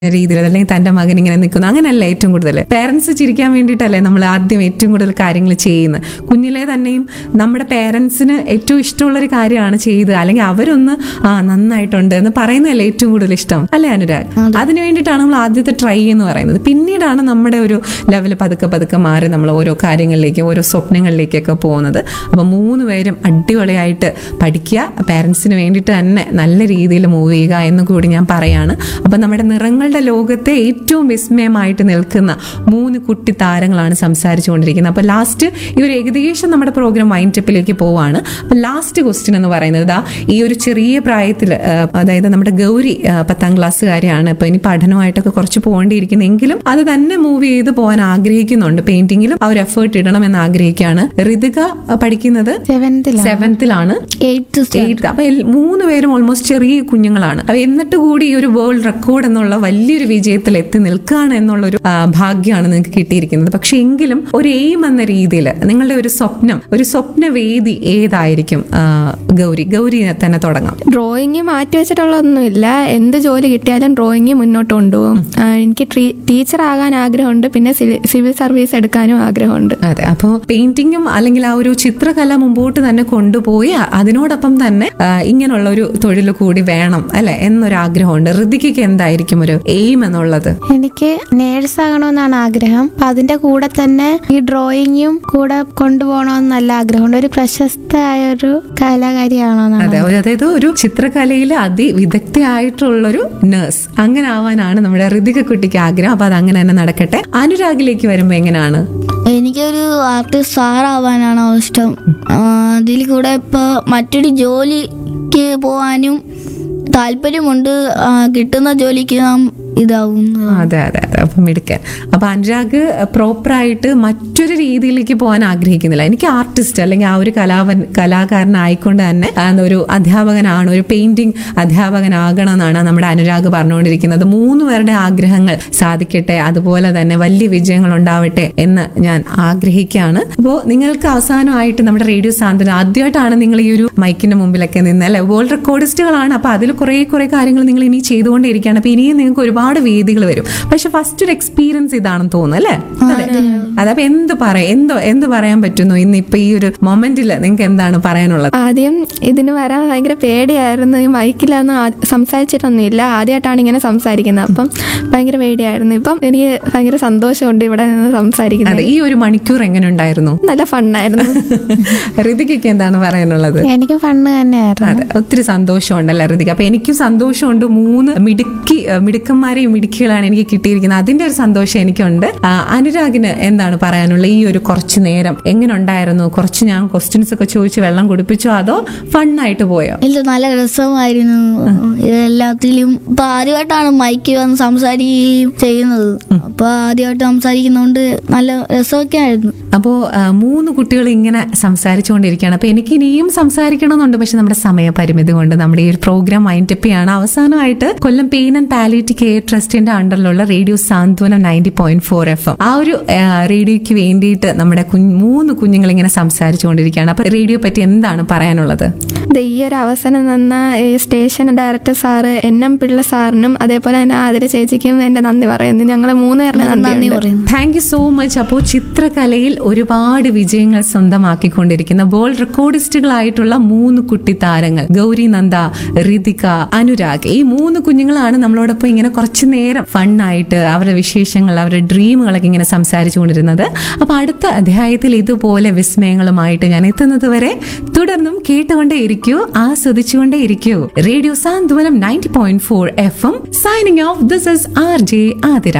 രീതിയിൽ അല്ലെങ്കിൽ തന്റെ മകൻ ഇങ്ങനെ നിൽക്കുന്നു അങ്ങനെയല്ല ഏറ്റവും കൂടുതൽ പേരൻസ് ചിരിക്കാൻ വേണ്ടിയിട്ടല്ലേ നമ്മൾ ആദ്യം ഏറ്റവും കൂടുതൽ കാര്യങ്ങൾ ചെയ്യുന്നത് കുഞ്ഞിലെ തന്നെയും നമ്മുടെ പേരൻസിന് ഏറ്റവും ഇഷ്ടമുള്ള ഒരു കാര്യമാണ് ചെയ്ത് അല്ലെങ്കിൽ അവരൊന്ന് ആ നന്നായിട്ടുണ്ട് എന്ന് പറയുന്നതല്ലേ ഏറ്റവും കൂടുതൽ ഇഷ്ടം അല്ലേ അനുരാഗ് അതിന് വേണ്ടിയിട്ടാണ് നമ്മൾ ആദ്യത്തെ ട്രൈ എന്ന് പറയുന്നത് പിന്നീടാണ് നമ്മുടെ ഒരു ലെവൽ പതുക്കെ പതുക്കെ മാറി നമ്മൾ ഓരോ കാര്യങ്ങളിലേക്ക് ഓരോ സ്വപ്നങ്ങളിലേക്കൊക്കെ പോകുന്നത് അപ്പം മൂന്ന് പേരും അടിപൊളിയായിട്ട് പഠിക്കുക പേരൻസിന് വേണ്ടിയിട്ട് തന്നെ നല്ല രീതിയിൽ മൂവ് ചെയ്യുക എന്ന് കൂടി ഞാൻ പറയാണ് അപ്പം നമ്മുടെ നിറങ്ങളുടെ ലോകത്തെ ഏറ്റവും വിസ്മയമായിട്ട് നിൽക്കുന്ന മൂന്ന് കുട്ടി താരങ്ങളാണ് സംസാരിച്ചുകൊണ്ടിരിക്കുന്നത് അപ്പോൾ ലാസ്റ്റ് ഈ ഒരു ഏകദേശം നമ്മുടെ പ്രോഗ്രാം വൈൻഡപ്പിലേക്ക് പോവാണ് അപ്പം ലാസ്റ്റ് ക്വസ്റ്റ്യൻ എന്ന് പറയുന്നത് ദാ ഈ ഒരു ചെറിയ പ്രായത്തിൽ അതായത് നമ്മുടെ ഗൗരി ആ, പത്താം ക്ലാസ്സുകാരിയാണ് ഇപ്പൊ ഇനി പഠനമായിട്ടൊക്കെ കുറച്ച് പോകേണ്ടിയിരിക്കുന്നെങ്കിലും അത് തന്നെ മൂവ് ചെയ്ത് പോകാൻ ആഗ്രഹിക്കുന്നുണ്ട് പെയിന്റിങ്ങിലും ആ ഒരു എഫേർട്ട് ഇടണം എന്ന് ആഗ്രഹിക്കുകയാണ് ഋതിക ആ, പഠിക്കുന്നത് സെവൻത്തിലാണ് സെവൻത്തിലാണ് എയ്ത്ത് എയ്ത്ത് അപ്പൊ എൽ- മൂന്ന് പേരും ഓൾമോസ്റ്റ് ചെറിയ കുഞ്ഞുങ്ങളാണ് അപ്പൊ എന്നിട്ട് കൂടി ഈ ഒരു വേൾഡ് റെക്കോർഡ് എന്നുള്ള വലിയൊരു വിജയത്തിൽ എത്തി നിൽക്കുകയാണ് എന്നുള്ളൊരു ആ, ഭാഗ്യമാണ് നിങ്ങൾക്ക് കിട്ടിയിരിക്കുന്നത് പക്ഷെ എങ്കിലും ഒരു എയിം എന്ന രീതിയിൽ നിങ്ങളുടെ ഒരു സ്വപ്നം ഒരു സ്വപ്നവേദി ഏതായിരിക്കും ആ, ഗൗരി ഗൗരി തന്നെ തുടങ്ങാം ഡ്രോയിങ് മാറ്റി വെച്ചിട്ടുള്ളതൊന്നുമില്ല എന്ത് ജോലി കിട്ടിയാലും ഡ്രോയിങ് മുന്നോട്ട് കൊണ്ടുപോകും ആ, എനിക്ക് ടീച്ചർ ആകാൻ ആഗ്രഹമുണ്ട് പിന്നെ സിവി- സിവിൽ സർവീസ് എടുക്കാനും ആഗ്രഹമുണ്ട് അതെ അപ്പോൾ പെയിന്റിങ്ങും അല്ലെങ്കിൽ ആ ഒരു ചിത്രകല മുമ്പോട്ട് തന്നെ കൊണ്ടുപോയി അ- അതിനോടൊപ്പം തന്നെ ആ, ഇങ്ങനെയുള്ള ഒരു തൊഴിൽ കൂടി വേണം അല്ലെ എന്നൊരു ആഗ്രഹമുണ്ട് ഋതികയ്ക്ക് എന്തായിരിക്കും ഒരു എയിം എന്നുള്ളത് എനിക്ക് നേഴ്സ് ആകണമെന്നാണ് ആഗ്രഹം അപ്പൊ അതിന്റെ കൂടെ തന്നെ ഈ ഡ്രോയിങ്ങും കൂടെ കൊണ്ടുപോകണമെന്ന് നല്ല ആഗ്രഹമുണ്ട് ഒരു പ്രശസ്തയായ ഒരു കലാകാരിയാണോന്നാണ് അതെ ഒരു- അതായത് ഒരു ചിത്രകലയിൽ അതിവിദഗ്ധയായിട്ടുള്ളൊരു നേഴ്സ് അങ്ങനെ ആവാനാണ് നമ്മുടെ ഋതിക കുട്ടിക്ക് ആഗ്രഹം അപ്പൊ അത് അങ്ങനെ തന്നെ നടക്കട്ടെ അനുരാഗിലേക്ക് വരുമ്പോ എങ്ങനെയാണ് എനിക്കൊരു ആർട്ടിസ്റ്റ് സാറാവാനാണ് ഇഷ്ടം ആ, അതിൽ കൂടെ ഇപ്പോൾ മറ്റൊരു ജോലിക്ക് പോകാനും താല്പര്യമുണ്ട് ആ, കിട്ടുന്ന ജോലിക്ക് നാം ഇതാവും അതെ അതെ അതെ അപ്പൊ മിടുക്കൻ അപ്പൊ അനുരാഗ് പ്രോപ്പറായിട്ട് മറ്റൊരു രീതിയിലേക്ക് പോകാൻ ആഗ്രഹിക്കുന്നില്ല എനിക്ക് ആർട്ടിസ്റ്റ് അല്ലെങ്കിൽ ആ ഒരു കലാവൻ കലാകാരനായിക്കൊണ്ട് തന്നെ ആ ഒരു അധ്യാപകനാണ് ഒരു പെയിന്റിംഗ് അധ്യാപകനാകണം എന്നാണ് നമ്മുടെ അനുരാഗ് പറഞ്ഞുകൊണ്ടിരിക്കുന്നത് മൂന്ന് പേരുടെ ആഗ്രഹങ്ങൾ സാധിക്കട്ടെ അതുപോലെ തന്നെ വലിയ വിജയങ്ങൾ ഉണ്ടാവട്ടെ എന്ന് ഞാൻ ആഗ്രഹിക്കുകയാണ് അപ്പോൾ നിങ്ങൾക്ക് അവസാനമായിട്ട് നമ്മുടെ റേഡിയോ സാന്ത്വനം ആദ്യമായിട്ടാണ് നിങ്ങൾ ഈ ഒരു മൈക്കിന്റെ മുമ്പിലൊക്കെ നിന്ന് അല്ലെ വേൾഡ് റെക്കോർഡിസ്റ്റുകളാണ് അപ്പൊ അതിൽ കുറെ കുറെ കാര്യങ്ങൾ നിങ്ങൾ ഇനി ചെയ്തുകൊണ്ടേയിരിക്കുകയാണ് അപ്പൊ ഇനിയും നിങ്ങൾക്ക് ഒരുപാട് വേദികൾ വരും പക്ഷെ ഫസ്റ്റ് ഒരു എക്സ്പീരിയൻസ് ഇതാണെന്ന് തോന്നുന്നു അല്ലേ അതെ അതപ്പോ എന്ത് പറയാം എന്തോ എന്ത് പറയാൻ പറ്റുന്നു ഇന്ന് ഇപ്പൊ ഈ ഒരു മൊമെന്റിൽ നിങ്ങൾക്ക് എന്താണ് പറയാനുള്ളത് ആദ്യം ഇതിന് വരാൻ ഭയങ്കര പേടിയായിരുന്നു ഈ മൈക്കിലൊന്നും ആ- സംസാരിച്ചിട്ടൊന്നുമില്ല ആദ്യമായിട്ടാണ് ഇങ്ങനെ സംസാരിക്കുന്നത് അപ്പം ഭയങ്കര പേടിയായിരുന്നു ഇപ്പം എനിക്ക് ഭയങ്കര സന്തോഷമുണ്ട് ഇവിടെ നിന്ന് സംസാരിക്കുന്നത് അതെ ഈ ഒരു മണിക്കൂർ എങ്ങനെ ഉണ്ടായിരുന്നു നല്ല ഫണ്ണായിരുന്നു ഋതികയ്ക്ക് എന്താണ് പറയാനുള്ളത് എനിക്ക് ഫണ്ണ് തന്നെയായിരുന്നു അതെ ഒത്തിരി സന്തോഷമുണ്ടല്ലോ ഋതിക അപ്പൊ എനിക്കും സന്തോഷമുണ്ട് മൂന്ന് മിടുക്കി അഹ് മിടുക്കന്മാരെയും മിടുക്കികളാണ് എനിക്ക് കിട്ടിയിരിക്കുന്നത് അതിന്റെ ഒരു സന്തോഷം എനിക്കുണ്ട് ആ, അനുരാഗിന് എന്താണ് പറയാനുള്ള ഈ ഒരു കുറച്ചു നേരം എങ്ങനെ ഉണ്ടായിരുന്നു കുറച്ച് ഞാൻ ക്വസ്റ്റ്യൻസ് ഒക്കെ ചോദിച്ച് വെള്ളം കുടിപ്പിച്ചോ അതോ ഫണ്ണായിട്ട് പോയോ ഇല്ല നല്ല രസമായിരുന്നു എല്ലാത്തിലും ഇപ്പൊ ആദ്യമായിട്ടാണ് മൈക്ക് വന്ന് സംസാരിക്കുകയും ചെയ്യുന്നത് അപ്പൊ ആദ്യമായിട്ട് സംസാരിക്കുന്നതുകൊണ്ട് നല്ല രസമൊക്കെ ആയിരുന്നു അപ്പോൾ മൂന്ന് കുട്ടികൾ ഇങ്ങനെ സംസാരിച്ചുകൊണ്ടിരിക്കുകയാണ് അപ്പോൾ എനിക്ക് ഇനിയും സംസാരിക്കണമെന്നുണ്ട് പക്ഷെ നമ്മുടെ സമയപരിമിതി കൊണ്ട് നമ്മുടെ ഈ ഒരു പ്രോഗ്രാം വൈൻഡപ്പ് ചെയ്യാണ് അവസാനമായിട്ട് Kollam pain and palliative care ട്രസ്റ്റിന്റെ അണ്ടറിലുള്ള radio Santhwanam ninety point four F M ആ ഒരു ആ, റേഡിയോയ്ക്ക് വേണ്ടിയിട്ട് നമ്മുടെ കുഞ്ഞ് മൂന്ന് കുഞ്ഞുങ്ങൾ ഇങ്ങനെ സംസാരിച്ചുകൊണ്ടിരിക്കുകയാണ് അപ്പോൾ റേഡിയോ പറ്റി എന്താണ് പറയാനുള്ളത് ദേ ഈ ഒരു അവസരം തന്ന ഈ station director sir N M Pillai സാറിനും അതേപോലെ തന്നെ ആതിര ചേച്ചിക്കും എന്റെ നന്ദി പറയുന്നു ഞങ്ങളെ മൂന്ന് പേരുടെ നന്ദി നന്ദി പറയുന്നു താങ്ക് യു സോ മച്ച് അപ്പോൾ ചിത്രകലയിൽ ഒരുപാട് വിജയങ്ങൾ സ്വന്തമാക്കിക്കൊണ്ടിരിക്കുന്ന വേൾഡ് റെക്കോർഡിസ്റ്റുകളായിട്ടുള്ള മൂന്ന് കുട്ടി താരങ്ങൾ ഗൗരി നന്ദ ഋതിക അനുരാഗ് ഈ മൂന്ന് കുഞ്ഞുങ്ങളാണ് നമ്മളോടൊപ്പം ഇങ്ങനെ കുറച്ചു നേരം ഫണ്ണായിട്ട് അവരുടെ വിശേഷങ്ങൾ അവരുടെ ഡ്രീമുകളൊക്കെ ഇങ്ങനെ സംസാരിച്ചു കൊണ്ടിരുന്നത് അപ്പൊ അടുത്ത അധ്യായത്തിൽ ഇതുപോലെ വിസ്മയങ്ങളുമായിട്ട് ഞാൻ എത്തുന്നത് വരെ തുടർന്നും കേട്ടുകൊണ്ടേ ഇരിക്കൂ ആസ്വദിച്ചുകൊണ്ടേ ഇരിക്കൂ radio Santhwanam ninety point four F M signing off this is R J Athira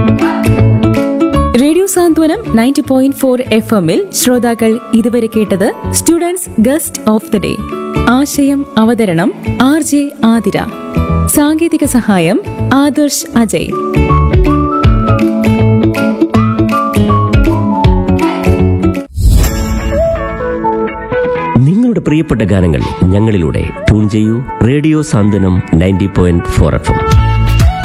radio Santhwanam ninety point four F എമ്മിൽ ശ്രോതാക്കൾ ഇതുവരെ കേട്ടത് students guest of the day ആശയം അവതരണം ആർ ജെ ആതിര സാങ്കേതിക സഹായം ആദർശ് അജയ് നിങ്ങളുടെ പ്രിയപ്പെട്ട ഗാനങ്ങൾ ഞങ്ങളിലൂടെ ട്യൂൺ ചെയ്യൂ radio Santhwanam ninety point four F M